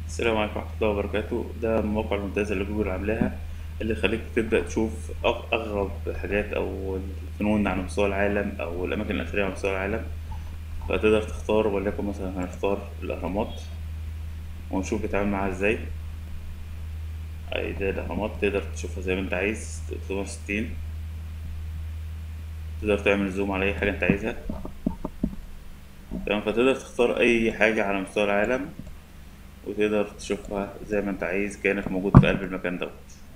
السلام عليكم ورحمة الله وبركاته ده الموقع الممتاز اللي جوجل عاملاها اللي يخليك تبدأ تشوف أغ- أغرب حاجات أو الفنون على مستوى العالم أو الأماكن الأثرية على مستوى العالم فتقدر تختار وليكن مثلا هنختار الأهرامات ونشوف بيتعامل معاها ازاي أي ده الأهرامات تقدر تشوفها زي ما أنت عايز 360 تقدر تعمل زوم على أي حاجة أنت عايزها تمام فتقدر تختار أي حاجة على مستوى العالم وتقدر تشوفها زي ما أنت عايز كأنك موجود في قلب المكان دوت